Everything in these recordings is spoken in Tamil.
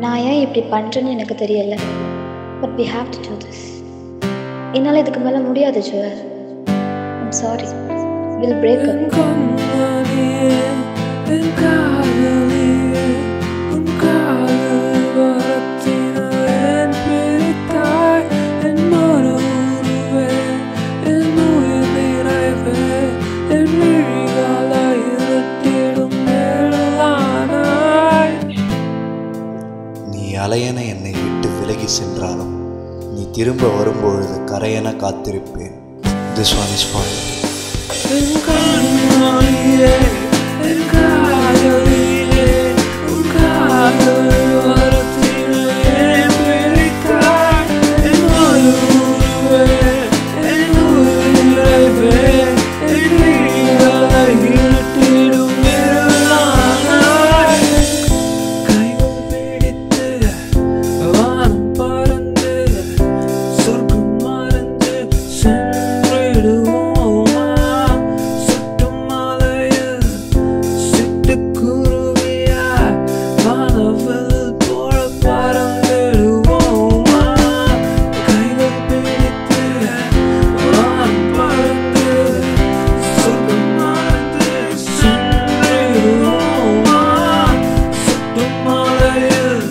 நான் ஏன் இப்படி பண்ணுறேன்னு எனக்கு தெரியல but we have to do this என்னால் இதுக்கு மேலே முடியாது jewel I'm sorry will break up கண்மணியே என் காதலியே உன் காதல் வரத்தினை என் பிரித்தாய் என் மறுவே என் உயிர் நிறைவே என் விழிகளை இருட்டிடும் மேலானாய் நீ அலையென என்னை விட்டு விலகி சென்றாலும் நீ திரும்ப வரும்பொழுது கரையென காத்திருப்பேன் திஸ் ஒன் இஸ் ஃபார் என் கண்மணியே என் காதலியே உன் காதல் வரத்தினை என் பிரித்தாய் என் மறுவே என் உயிர் நிறைவே என் விழிகளை இருட்டிடும் மேலானாய் கைகள் பிடித்து வானம் பறந்து சொர்க்கம் மறந்து சென்றிடுவோமா சுட்டும் மலையில் சிட்டுக்குருவியாய் வானவில் போல பறந்திடுவோமா கைகள் பிடித்து வானம் பறந்து சொர்க்கம் மறந்து சென்றிடுவோமா சுட்டும் மலையில்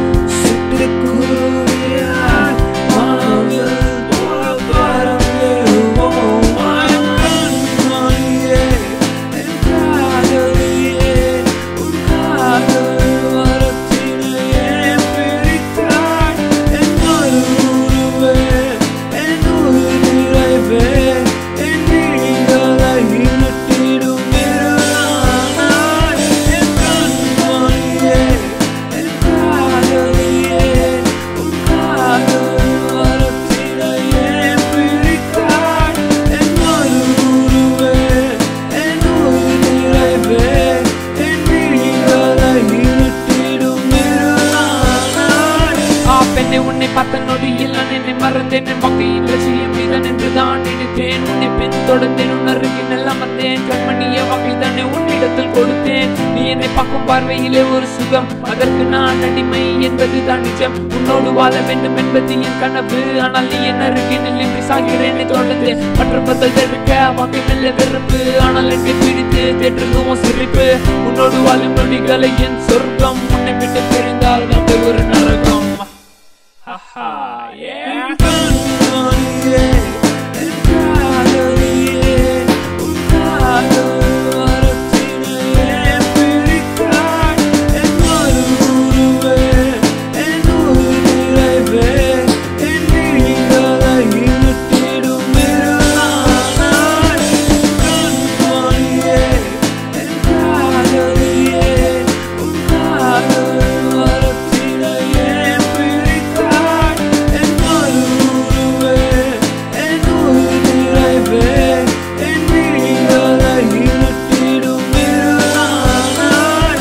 சிட்டுக்குருவியாய் வானவில் போல பறந்திடுவோமா கண்மணியே என் காதலியே உன் காதல் வரத்தினை என் பிரித்தாய் என் மறுவே என் உயிர் நிறைவே என் விழிகளை இருட்டிடும் இருளானாய் என் கண்மணியே என் காதலியே உன் காதல் வரத்தினை என் பிரித்தாய் என் மறுவே என் உயிர் நிறைவே என் விழிகளை இருட்டிடும் இருளானாய் ஆ பெண்ணை உன்னை பார்த்த நொடியில் நான் என்னை மறந்தேன் என் வாழ்க்கையின் லட்சியம் இதன் என்று தான் நினைத்தேன் உன்னை பின் தொடர்ந்தேன் உன் அருகில் அமர்ந்தேன் கண்மணிய வகை தானே உன்னிடத்தில் கொடுத்தேன் நீ என்னை பார்க்கும் பார்வையிலே ஒரு சுகம் அதற்கு நான் அடிமை என்பது தான் நிஜம் உன்னோடு வாழ வேண்டும் என்பது என் கனவு ஆனால் நீ என் அருகில் நின்று சாகிறேன் தொடர்ந்து மற்ற பதில் தடுக்க வாக்கை மெல்ல வெறுப்பு ஆனால் என்னை பிடித்து தேற்றுக்கும் சிரிப்பு உன்னோடு வாழும் நொடிகளை என் சொர்க்கம் உன்னை விட்டு பிரிந்தால் அது ஒரு நரகம் ஹஹா yeah. கண்மணியே என் காதலியே உன் காதல் வரத்தினை என் பிரித்தாய் என் மறுவே என் உயிர் நிறைவே என் விழிகளை இருட்டிடும் இருளானாய் கண்மணியே என் காதலியே உன் காதல் வரத்தினை என் பிரித்தாய் என் மறுவே என் உயிர் நிறைவே என் விழிகளை இருட்டிடும் இருளானாய்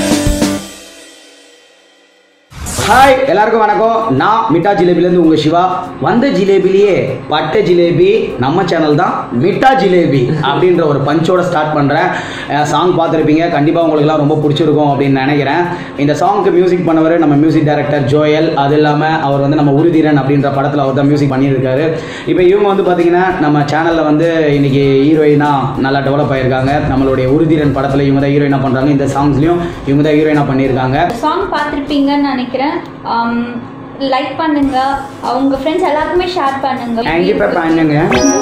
ஹாய் எல்லாருக்கும் வணக்கம் நான் மிட்டா ஜிலேபிலேருந்து உங்கள் சிவா வந்த ஜிலேபிலேயே பட்டை ஜிலேபி நம்ம சேனல் தான் மிட்டா ஜிலேபி அப்படின்ற ஒரு பஞ்சோட ஸ்டார்ட் பண்ணுறேன் சாங் பார்த்துருப்பீங்க கண்டிப்பாக உங்களுக்குலாம் ரொம்ப பிடிச்சிருக்கும் அப்படின்னு நினைக்கிறேன் இந்த சாங்க்கு மியூசிக் பண்ணவர் நம்ம மியூசிக் டைரக்டர் ஜோயல் அது இல்லாமல் அவர் வந்து நம்ம உறுதிரன் அப்படின்ற படத்தில் அவர் தான் மியூசிக் பண்ணியிருக்காரு இப்போ இவங்க வந்து பார்த்தீங்கன்னா நம்ம சேனலில் வந்து இன்னைக்கு ஹீரோயினாக நல்லா டெவலப் ஆகியிருக்காங்க நம்மளுடைய உறுதிரன் படத்தில் இவங்க தான் ஹீரோயினாக பண்ணுறாங்க இந்த சாங்ஸ்லையும் இவங்க தான் ஹீரோயினாக பண்ணியிருக்காங்க சாங் பார்த்துருப்பீங்கன்னு நினைக்கிறேன் லைக் பண்ணுங்க அவங்க ஃப்ரெண்ட்ஸ் எல்லாருக்குமே ஷேர் பண்ணுங்க கண்டிப்பாக பண்ணுங்க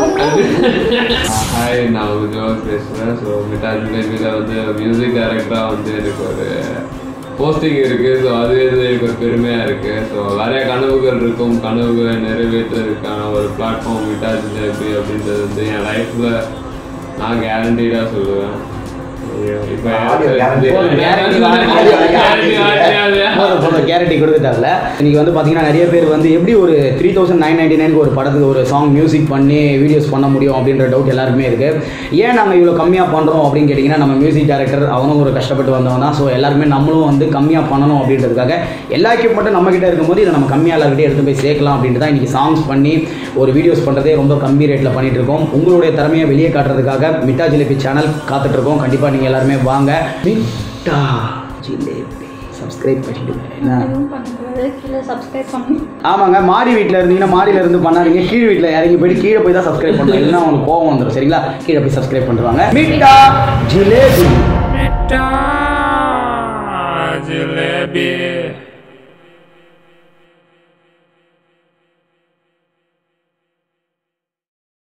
ஹாய் நான் ஜோஸ் பேசுகிறேன் ஸோ மிட்டாஜ் பேபியில் வந்து மியூசிக் டைரக்டராக வந்து எனக்கு ஒரு போஸ்டிங் இருக்குது ஸோ அதுவே வந்து எனக்கு ஒரு பெருமையாக இருக்குது ஸோ நிறைய கனவுகள் இருக்கும் கனவுகளை நிறைவேற்றுறதுக்கான ஒரு பிளாட்ஃபார்ம் மிட்டாஜ் பேபி அப்படின்றது வந்து என் லைஃப்பில் நான் கேரண்டீடாக சொல்லுவேன் இப்போ கேரண்டி கொடுக்க தேவையில்ல இன்னைக்கு வந்து பார்த்தீங்கன்னா நிறைய பேர் வந்து எப்படி ஒரு த்ரீ தௌசண்ட் நைன் நைன்டி நைனுக்கு ஒரு படத்துக்கு ஒரு சாங் மியூசிக் பண்ணி வீடியோஸ் பண்ண முடியும் அப்படின்ற டவுட் எல்லாருக்குமே இருக்கு ஏன் நாங்கள் இவ்வளோ கம்மியாக பண்ணுறோம் அப்படின்னு கேட்டிங்கன்னா நம்ம மியூசிக் டைரக்டர் அவனும் ஒரு கஷ்டப்பட்டு வந்தவன் தான் ஸோ எல்லாருமே நம்மளும் வந்து கம்மியாக பண்ணணும் அப்படின்றதுக்காக எல்லா எக்யூப்மெண்ட்டும் நம்ம கிட்ட இருக்கும்போது இதை நம்ம கம்மியாக எல்லாருக்கிட்டே எடுத்து போய் சேர்க்கலாம் அப்படின்ட்டு தான் இன்றைக்கி சாங்ஸ் பண்ணி ஒரு வீடியோஸ் பண்ணுறதே ரொம்ப கம்மி ரேட்டில் பண்ணிட்டு இருக்கோம் உங்களுடைய திறமையை வெளியே காட்டுறதுக்காக மிட்டா ஜிலேபி சேனல் காத்துட்ருக்கோம் கண்டிப்பாக நீங்கள் எல்லாருமே வாங்க மிட்டா ஜிலேபி சப்ஸ்கிரைப் பண்ணிடுங்க என்ன எதுவும் பண்ணக்கூடாது கீழே சப்ஸ்கிரைப் பண்ணணும் ஆமாங்க மாடி வீட்டில் இருந்தீங்கன்னா மாடியில் இருந்து பண்ணாதீங்க கீழ் வீட்டில் இறங்கி போயிட்டு கீழே போய் தான் சப்ஸ்கிரைப் பண்ணணும் இல்லைன்னா உங்களுக்கு கோவம் வந்துடும் சரிங்களா கீழே போய் சப்ஸ்கிரைப் பண்ணுவாங்க மிட்டா ஜிலேபி மிட்டா ஜிலேபி